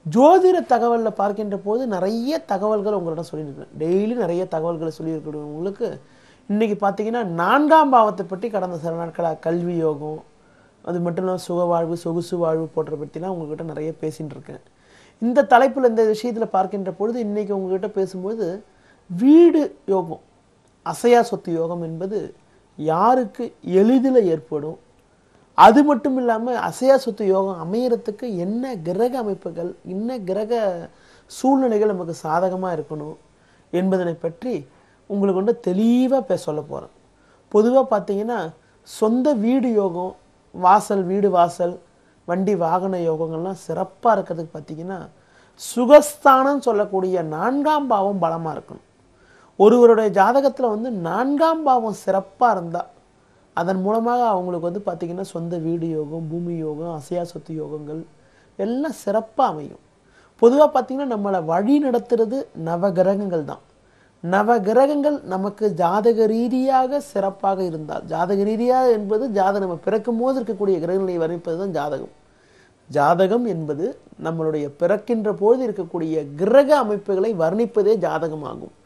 ஜோதிட தகவலில் பார்க்கின்ற போது நிறைய தகவல்கள் உங்களிடம் சொல்லியிருக்கேன் டெய்லி நிறைய தகவல்களை சொல்லியிருக்கணும் உங்களுக்கு இன்னைக்கு பார்த்தீங்கன்னா நான்காம் பாவத்தை பற்றி கடந்த சில நாட்களாக கல்வி யோகம் அது மட்டும் இல்லாமல் சுக வாழ்வு சொகுசு வாழ்வு போன்ற பற்றிலாம் உங்ககிட்ட நிறைய பேசிட்டு இருக்கேன் இந்த தலைப்பில் இந்த விஷயத்தில் பார்க்கின்ற பொழுது இன்னைக்கு உங்ககிட்ட பேசும்போது வீடு யோகம் அசையா சொத்து யோகம் என்பது யாருக்கு எளிதில் ஏற்படும் அது மட்டும் இல்லாமல் அசையா சொத்து யோகம் அமையறதுக்கு என்ன கிரக அமைப்புகள் என்ன கிரக சூழ்நிலைகள் நமக்கு சாதகமாக இருக்கணும் என்பதனை பற்றி உங்களுக்கு வந்து தெளிவாக பேச சொல்ல போகிறேன் பொதுவாக பார்த்தீங்கன்னா சொந்த வீடு யோகம் வாசல் வீடு வாசல் வண்டி வாகன யோகங்கள்லாம் சிறப்பாக இருக்கிறதுக்கு பார்த்தீங்கன்னா சுகஸ்தானம் சொல்லக்கூடிய நான்காம் பாவம் பலமாக இருக்கணும் ஒருவருடைய ஜாதகத்தில் வந்து நான்காம் பாவம் சிறப்பாக இருந்தால் அதன் மூலமாக அவங்களுக்கு வந்து பார்த்திங்கன்னா சொந்த வீடு யோகம் பூமி யோகம் அசையா சொத்து யோகங்கள் எல்லாம் சிறப்பாக அமையும் பொதுவாக பார்த்திங்கன்னா நம்மளை வழி நடத்துறது நவகிரகங்கள் தான் நவகிரகங்கள் நமக்கு ஜாதக ரீதியாக சிறப்பாக இருந்தால் ஜாதக ரீதியாக என்பது ஜாதகம் நம்ம பிறக்கும் போது இருக்கக்கூடிய கிரகங்களை வர்ணிப்பது தான் ஜாதகம் ஜாதகம் என்பது நம்மளுடைய பிறக்கின்ற போது இருக்கக்கூடிய கிரக அமைப்புகளை வர்ணிப்பதே ஜாதகமாகும்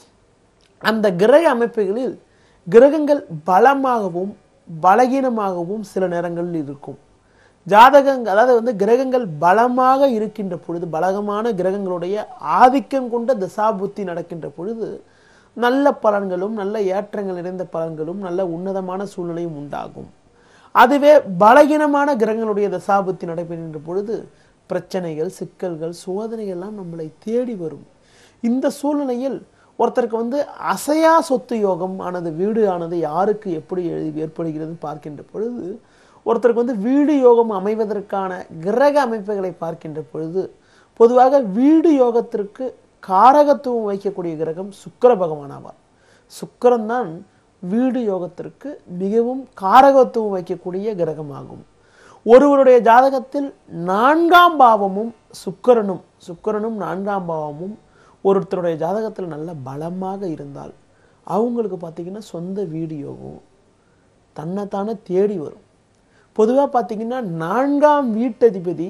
அந்த கிரக அமைப்புகளில் கிரகங்கள் பலமாகவும் பலகீனமாகவும் சில நேரங்களில் இருக்கும் ஜாதகங்கள் அதாவது வந்து கிரகங்கள் பலமாக இருக்கின்ற பொழுது பலகமான கிரகங்களுடைய ஆதிக்கம் கொண்ட தசாபுத்தி நடக்கின்ற பொழுது நல்ல பலன்களும் நல்ல ஏற்றங்கள் நிறைந்த பலன்களும் நல்ல உன்னதமான சூழ்நிலையும் உண்டாகும் அதுவே பலகீனமான கிரகங்களுடைய தசாபுத்தி நடைபெறுகின்ற பொழுது பிரச்சனைகள் சிக்கல்கள் சோதனைகள்லாம் நம்மளை தேடி வரும் இந்த சூழ்நிலையில் ஒருத்தருக்கு வந்து அசையா சொத்து யோகம் ஆனது வீடு ஆனது யாருக்கு எப்படி எழுதி ஏற்படுகிறது பார்க்கின்ற பொழுது ஒருத்தருக்கு வந்து வீடு யோகம் அமைவதற்கான கிரக அமைப்புகளை பார்க்கின்ற பொழுது பொதுவாக வீடு யோகத்திற்கு காரகத்துவம் வைக்கக்கூடிய கிரகம் சுக்கிர பகவான் ஆவார் சுக்கிரன் தான் வீடு யோகத்திற்கு மிகவும் காரகத்துவம் வைக்கக்கூடிய கிரகமாகும் ஒருவருடைய ஜாதகத்தில் நான்காம் பாவமும் சுக்கிரனும் சுக்கிரனும் நான்காம் பாவமும் ஒருத்தருடைய ஜாதகத்தில் நல்ல பலமாக இருந்தால் அவங்களுக்கு பார்த்தீங்கன்னா சொந்த வீடு யோகம் தன்னைத்தானே தேடி வரும் பொதுவாக பார்த்தீங்கன்னா நான்காம் வீட்டதிபதி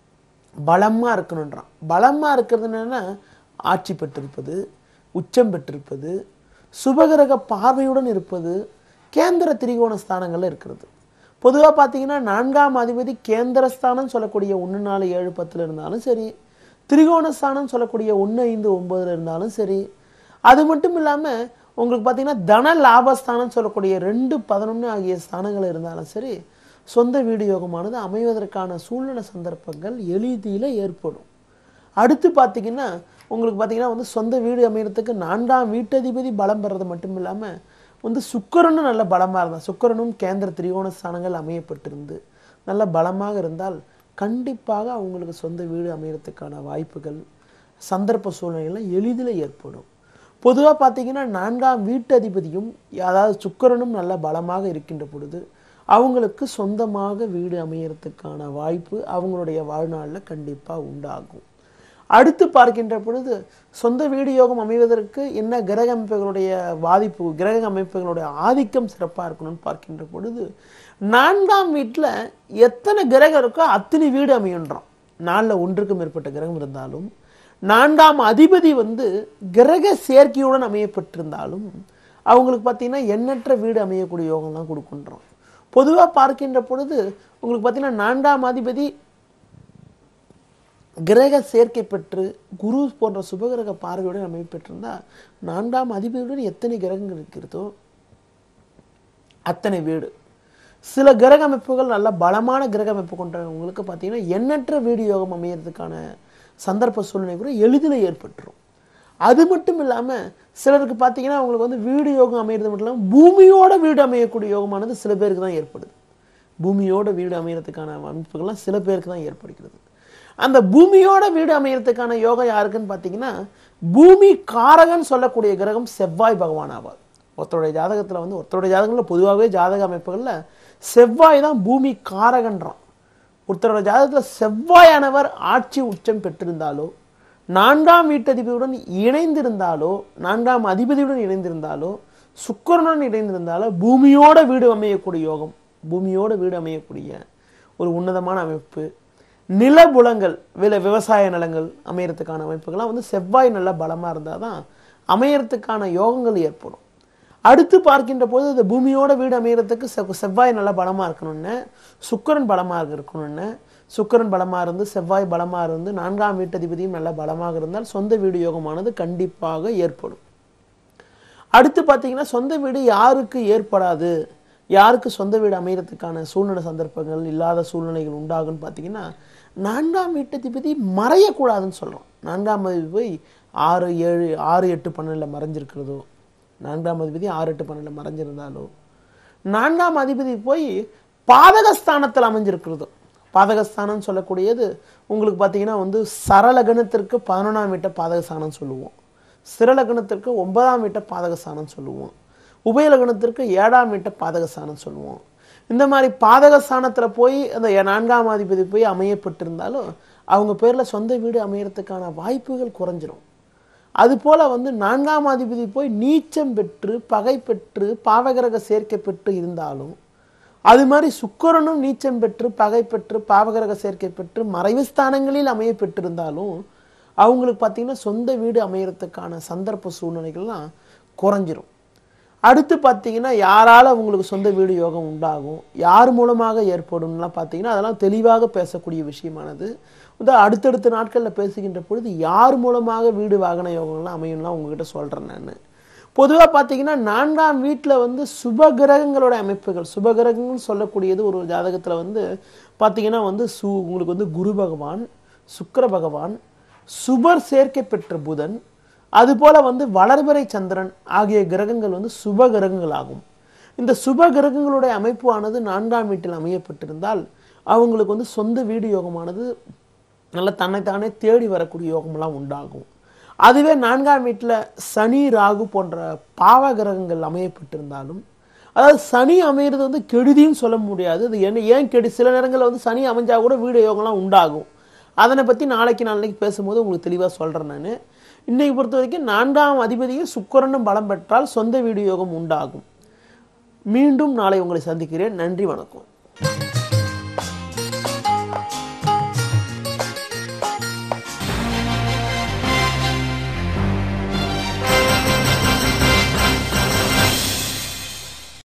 பலமாக இருக்கணுன்றான் பலமாக இருக்கிறது என்னன்னா ஆட்சி பெற்றிருப்பது உச்சம் பெற்றிருப்பது சுபகிரக பார்வையுடன் இருப்பது கேந்திர திரிகோண ஸ்தானங்கள்ல இருக்கிறது பொதுவாக பார்த்தீங்கன்னா நான்காம் அதிபதி கேந்திரஸ்தானம் சொல்லக்கூடிய ஒன்று நாலு ஏழு பத்தில் இருந்தாலும் சரி திரிகோணஸ்தானம் சொல்லக்கூடிய ஒன்று ஐந்து ஒன்பதுல இருந்தாலும் சரி அது மட்டும் இல்லாமல் உங்களுக்கு பார்த்தீங்கன்னா தன லாபஸ்தானம் சொல்லக்கூடிய ரெண்டு பதினொன்று ஆகிய ஸ்தானங்கள் இருந்தாலும் சரி சொந்த வீடு யோகமானது அமைவதற்கான சூழ்நிலை சந்தர்ப்பங்கள் எளிதில் ஏற்படும் அடுத்து பார்த்தீங்கன்னா உங்களுக்கு பார்த்தீங்கன்னா வந்து சொந்த வீடு அமையறதுக்கு நான்காம் வீட்டதிபதி பலம் பெறது மட்டும் இல்லாமல் வந்து சுக்கிரனும் நல்ல பலமாக இருந்தால் சுக்கிரனும் கேந்திர திரிகோண ஸ்தானங்கள் அமையப்பட்டிருந்து நல்ல பலமாக இருந்தால் கண்டிப்பாக அவங்களுக்கு சொந்த வீடு அமையறதுக்கான வாய்ப்புகள் சந்தர்ப்ப சூழ்நிலைகள்லாம் எளிதில் ஏற்படும் பொதுவாக பார்த்தீங்கன்னா நான்காம் வீட்டதிபதியும் அதாவது சுக்கிரனும் நல்ல பலமாக இருக்கின்ற பொழுது அவங்களுக்கு சொந்தமாக வீடு அமையறதுக்கான வாய்ப்பு அவங்களுடைய வாழ்நாளில் கண்டிப்பாக உண்டாகும் அடுத்து பார்க்கின்ற பொழுது சொந்த வீடு யோகம் அமைவதற்கு என்ன கிரக அமைப்புகளுடைய பாதிப்பு கிரக அமைப்புகளுடைய ஆதிக்கம் சிறப்பாக இருக்கணும்னு பார்க்கின்ற பொழுது நான்காம் வீட்டில் எத்தனை கிரகம் இருக்கோ அத்தனை வீடு அமையுன்றோம் நாளில் ஒன்றுக்கு மேற்பட்ட கிரகம் இருந்தாலும் நான்காம் அதிபதி வந்து கிரக சேர்க்கையுடன் அமையப்பட்டிருந்தாலும் அவங்களுக்கு பார்த்தீங்கன்னா எண்ணற்ற வீடு அமையக்கூடிய யோகம் தான் கொடுக்குன்றோம் பொதுவாக பார்க்கின்ற பொழுது உங்களுக்கு பார்த்தீங்கன்னா நான்காம் அதிபதி கிரக சேர்க்கை பெற்று குரு போன்ற சுபகிரக பார்வையுடன் அமைப்பெற்றிருந்தா நான்காம் அதிபதியுடன் எத்தனை கிரகங்கள் இருக்கிறதோ அத்தனை வீடு சில கிரக அமைப்புகள் நல்ல பலமான கிரக அமைப்பு கொண்டவங்களுக்கு பார்த்தீங்கன்னா எண்ணற்ற வீடு யோகம் அமையறதுக்கான சந்தர்ப்ப சூழ்நிலை கூட எளிதில் ஏற்பட்டுரும் அது மட்டும் இல்லாமல் சிலருக்கு பார்த்தீங்கன்னா அவங்களுக்கு வந்து வீடு யோகம் அமையிறது மட்டும் இல்லாமல் பூமியோட வீடு அமையக்கூடிய யோகமானது சில பேருக்கு தான் ஏற்படுது பூமியோட வீடு அமையறதுக்கான அமைப்புகள்லாம் சில பேருக்கு தான் ஏற்படுகிறது அந்த பூமியோட வீடு அமையறதுக்கான யோகம் யாருக்குன்னு பார்த்தீங்கன்னா பூமி காரகன் சொல்லக்கூடிய கிரகம் செவ்வாய் பகவான் ஆவார் ஒருத்தருடைய ஜாதகத்தில் வந்து ஒருத்தருடைய ஜாதகங்களில் பொதுவாகவே ஜாதக அமைப்புகளில் செவ்வாய் தான் பூமி காரகன்றான் ஒருத்தரோட ஜாதகத்தில் செவ்வாயானவர் ஆட்சி உச்சம் பெற்றிருந்தாலோ நான்காம் வீட்டதிபதியுடன் இணைந்திருந்தாலோ நான்காம் அதிபதியுடன் இணைந்திருந்தாலோ சுக்கிரனுடன் இணைந்திருந்தாலோ பூமியோட வீடு அமையக்கூடிய யோகம் பூமியோட வீடு அமையக்கூடிய ஒரு உன்னதமான அமைப்பு நிலபுலங்கள் வில விவசாய நிலங்கள் அமையறதுக்கான அமைப்புகள்லாம் வந்து செவ்வாய் நல்ல பலமாக இருந்தால் தான் அமையறதுக்கான யோகங்கள் ஏற்படும் அடுத்து பார்க்கின்ற போது இந்த பூமியோட வீடு அமையறதுக்கு செவ் செவ்வாய் நல்லா பலமாக இருக்கணும்னு சுக்கிரன் பலமாக இருக்கணும்னு சுக்கிரன் பலமாக இருந்து செவ்வாய் பலமாக இருந்து நான்காம் வீட்டதிபதியும் நல்ல பலமாக இருந்தால் சொந்த வீடு யோகமானது கண்டிப்பாக ஏற்படும் அடுத்து பார்த்தீங்கன்னா சொந்த வீடு யாருக்கு ஏற்படாது யாருக்கு சொந்த வீடு அமையறதுக்கான சூழ்நிலை சந்தர்ப்பங்கள் இல்லாத சூழ்நிலைகள் உண்டாகும்னு பார்த்தீங்கன்னா நான்காம் வீட்டதிபதி மறையக்கூடாதுன்னு சொல்கிறோம் நான்காம் அதிபதி போய் ஆறு ஏழு ஆறு எட்டு பன்னெண்டில் மறைஞ்சிருக்கிறதோ நான்காம் அதிபதி ஆறு எட்டு பன்னெண்டில் மறைஞ்சிருந்தாலோ நான்காம் அதிபதி போய் பாதகஸ்தானத்தில் அமைஞ்சிருக்கிறதோ பாதகஸ்தானம் சொல்லக்கூடியது உங்களுக்கு பார்த்தீங்கன்னா வந்து சரலகணத்திற்கு பதினொன்றாம் வீட்டை பாதகஸ்தானம் சொல்லுவோம் சிறலகணத்திற்கு ஒன்பதாம் வீட்டை பாதகஸ்தானம் சொல்லுவோம் உபயலகணத்திற்கு ஏழாம் வீட்டை பாதகஸ்தானம் சொல்லுவோம் இந்த மாதிரி பாதகஸ்தானத்தில் போய் அந்த நான்காம் அதிபதி போய் அமையப்பட்டிருந்தாலும் அவங்க பேரில் சொந்த வீடு அமையறதுக்கான வாய்ப்புகள் குறைஞ்சிரும் அதுபோல வந்து நான்காம் அதிபதி போய் நீச்சம் பெற்று பகை பெற்று பாவகிரக சேர்க்கை பெற்று இருந்தாலும் அது மாதிரி சுக்கிரனும் நீச்சம் பெற்று பகை பெற்று பாவகிரக சேர்க்கை பெற்று மறைவு ஸ்தானங்களில் அமைய பெற்றிருந்தாலும் அவங்களுக்கு பார்த்தீங்கன்னா சொந்த வீடு அமையறதுக்கான சந்தர்ப்ப சூழ்நிலைகள்லாம் குறைஞ்சிரும் அடுத்து பார்த்தீங்கன்னா யாரால உங்களுக்கு சொந்த வீடு யோகம் உண்டாகும் யார் மூலமாக ஏற்படும்லாம் பார்த்தீங்கன்னா அதெல்லாம் தெளிவாக பேசக்கூடிய விஷயமானது வந்து அடுத்தடுத்த நாட்களில் பேசுகின்ற பொழுது யார் மூலமாக வீடு வாகன யோகம்லாம் அமையும்லாம் உங்ககிட்ட சொல்கிறேன் நான் பொதுவாக பார்த்தீங்கன்னா நான்காம் வீட்டில் வந்து சுப கிரகங்களோட அமைப்புகள் சுப கிரகங்கள்னு சொல்லக்கூடியது ஒரு ஜாதகத்தில் வந்து பார்த்தீங்கன்னா வந்து சு உங்களுக்கு வந்து குரு பகவான் சுக்கிர பகவான் சுபர் சேர்க்கை பெற்ற புதன் அதுபோல வந்து வளர்பிறை சந்திரன் ஆகிய கிரகங்கள் வந்து சுப கிரகங்கள் ஆகும் இந்த சுப கிரகங்களுடைய அமைப்பானது நான்காம் வீட்டில் அமையப்பட்டிருந்தால் அவங்களுக்கு வந்து சொந்த வீடு யோகமானது நல்ல தன்னைத்தானே தேடி வரக்கூடிய யோகமெல்லாம் உண்டாகும் அதுவே நான்காம் வீட்டில் சனி ராகு போன்ற பாவ கிரகங்கள் அமையப்பட்டிருந்தாலும் அதாவது சனி அமையிறது வந்து கெடுதின்னு சொல்ல முடியாது அது என்ன ஏன் கெடு சில நேரங்களில் வந்து சனி அமைஞ்சா கூட வீடு யோகம்லாம் உண்டாகும் அதனை பற்றி நாளைக்கு நாளைக்கு பேசும்போது உங்களுக்கு தெளிவாக சொல்கிறேன் நான் இன்னைக்கு பொறுத்த வரைக்கும் நான்காம் அதிபதியும் சுக்கிரனும் பலம் பெற்றால் சொந்த வீடு யோகம் உண்டாகும் மீண்டும் நாளை உங்களை சந்திக்கிறேன் நன்றி வணக்கம்